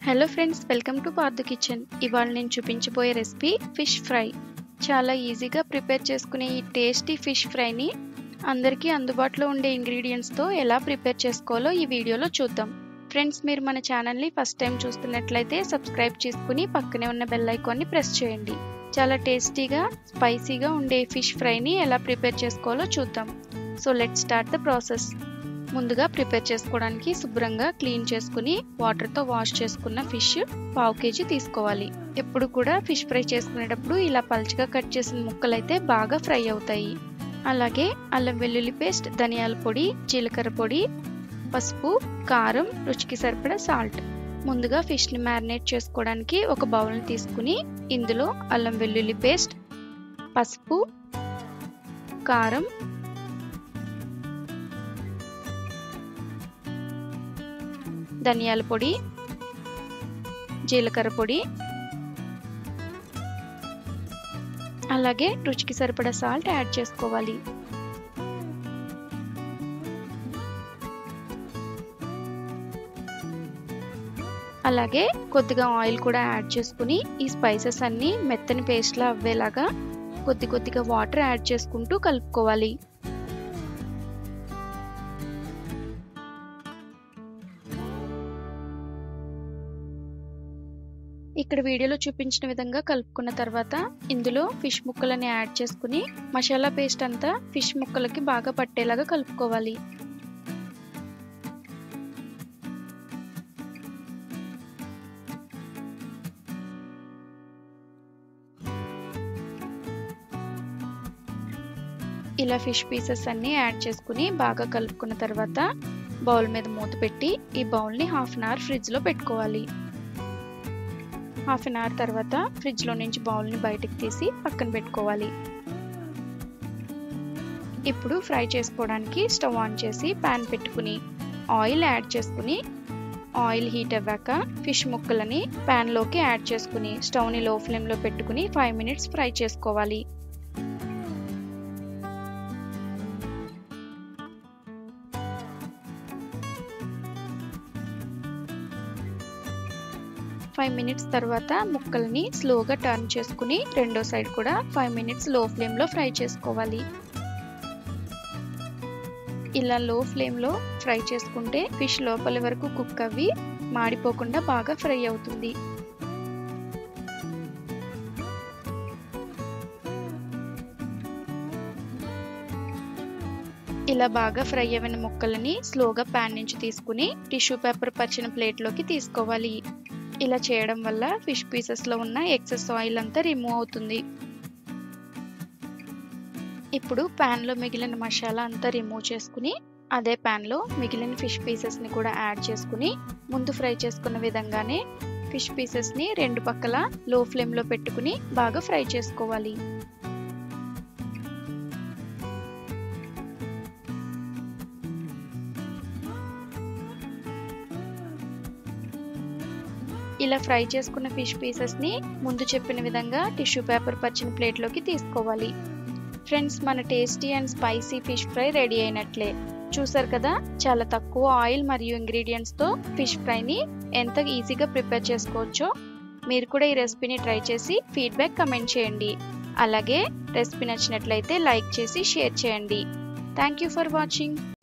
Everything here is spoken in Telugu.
hello friends welcome to Pardu kitchen ఇవాళ నేను చూపించబోయే రెసిపీ ఫిష్ ఫ్రై చాలా ఈజీగా ప్రిపేర్ చేసుకునే ఈ టేస్టీ ఫిష్ ఫ్రైని అందరికీ అందుబాటులో ఉండే ఇంగ్రీడియంట్స్తో ఎలా ప్రిపేర్ చేసుకోవాలో ఈ వీడియోలో చూద్దాం ఫ్రెండ్స్ మీరు మన ఛానల్ని ఫస్ట్ టైం చూస్తున్నట్లయితే సబ్స్క్రైబ్ చేసుకుని పక్కనే ఉన్న బెల్ ఐకాన్ని ప్రెస్ చేయండి చాలా టేస్టీగా స్పైసీగా ఉండే ఫిష్ ఫ్రైని ఎలా ప్రిపేర్ చేసుకోవాలో చూద్దాం so let start the process ముందుగా ప్రిపేర్ చేసుకోవడానికి శుభ్రంగా క్లీన్ చేసుకుని వాటర్తో వాష్ చేసుకున్న ఫిష్ పావు కేజీ తీసుకోవాలి ఎప్పుడు కూడా ఫిష్ ఫ్రై చేసుకునేటప్పుడు ఇలా పల్చగా కట్ చేసిన ముక్కలు అయితే బాగా ఫ్రై అవుతాయి అలాగే అల్లం వెల్లుల్లి పేస్ట్ ధనియాల పొడి జీలకర్ర పొడి పసుపు కారం రుచికి సరిపడా సాల్ట్ ముందుగా ఫిష్ని మ్యారినేట్ చేసుకోవడానికి ఒక బౌల్ని తీసుకుని ఇందులో అల్లం వెల్లుల్లి పేస్ట్ పసుపు కారం ధనియాల పొడి జీలకర్ర పొడి అలాగే రుచికి సరిపడా సాల్ట్ యాడ్ చేసుకోవాలి అలాగే కొద్దిగా ఆయిల్ కూడా యాడ్ చేసుకుని ఈ స్పైసెస్ అన్నీ మెత్తని పేస్ట్లా అవ్వేలాగా కొద్ది కొద్దిగా వాటర్ యాడ్ చేసుకుంటూ కలుపుకోవాలి ఇక్కడ వీడియోలో చూపించిన విధంగా కలుపుకున్న తర్వాత ఇందులో ఫిష్ ముక్కలని యాడ్ చేసుకుని మసాలా పేస్ట్ అంతా ఫిష్ ముక్కలకి బాగా పట్టేలాగా కలుపుకోవాలి ఇలా ఫిష్ పీసెస్ అన్నీ యాడ్ చేసుకుని బాగా కలుపుకున్న తర్వాత బౌల్ మీద మూత పెట్టి ఈ బౌల్ని హాఫ్ అన్ అవర్ ఫ్రిడ్జ్లో పెట్టుకోవాలి హాఫ్ అన్ అవర్ తర్వాత ఫ్రిడ్జ్లో నుంచి బౌల్ని బయటకు తీసి పక్కన పెట్టుకోవాలి ఇప్పుడు ఫ్రై చేసుకోవడానికి స్టవ్ ఆన్ చేసి ప్యాన్ పెట్టుకుని ఆయిల్ యాడ్ చేసుకుని ఆయిల్ హీట్ అవ్వాక ఫిష్ ముక్కలని ప్యాన్లోకి యాడ్ చేసుకుని స్టవ్ని లో ఫ్లేమ్లో పెట్టుకుని ఫైవ్ మినిట్స్ ఫ్రై చేసుకోవాలి ఫైవ్ మినిట్స్ తర్వాత ముక్కల్ని స్లోగా టర్న్ చేసుకుని రెండో సైడ్ కూడా ఫైవ్ మినిట్స్ లో ఫ్లేమ్లో ఫ్రై చేసుకోవాలి ఇలా లో ఫ్లేమ్లో ఫ్రై చేసుకుంటే ఫిష్ లోపలి వరకు కుక్ అవ్వి మాడిపోకుండా బాగా ఫ్రై అవుతుంది ఇలా బాగా ఫ్రై అయిన ముక్కలని స్లోగా ప్యాన్ నుంచి తీసుకుని టిష్యూ పేపర్ పరిచిన ప్లేట్లోకి తీసుకోవాలి ఇలా చేయడం వల్ల ఫిష్ పీసెస్లో ఉన్న ఎక్సెస్ ఆయిల్ అంతా రిమూవ్ అవుతుంది ఇప్పుడు ప్యాన్లో మిగిలిన మసాలా అంతా రిమూవ్ చేసుకుని అదే ప్యాన్లో మిగిలిన ఫిష్ పీసెస్ని కూడా యాడ్ చేసుకుని ముందు ఫ్రై చేసుకున్న విధంగానే ఫిష్ పీసెస్ని రెండు పక్కల లో ఫ్లేమ్లో పెట్టుకుని బాగా ఫ్రై చేసుకోవాలి ఇలా ఫ్రై చేసుకున్న ఫిష్ పీసెస్ని ముందు చెప్పిన విధంగా టిష్యూ పేపర్ పచ్చిన ప్లేట్లోకి తీసుకోవాలి ఫ్రెండ్స్ మన tasty and spicy fish fry ready అయినట్లే చూసారు కదా చాలా తక్కువ ఆయిల్ మరియు ఇంగ్రీడియంట్స్తో ఫిష్ ఫ్రైని ఎంత ఈజీగా ప్రిపేర్ చేసుకోవచ్చో మీరు కూడా ఈ రెసిపీని ట్రై చేసి ఫీడ్బ్యాక్ కమెంట్ చేయండి అలాగే రెసిపీ నచ్చినట్లయితే లైక్ చేసి షేర్ చేయండి థ్యాంక్ యూ ఫర్ వాచింగ్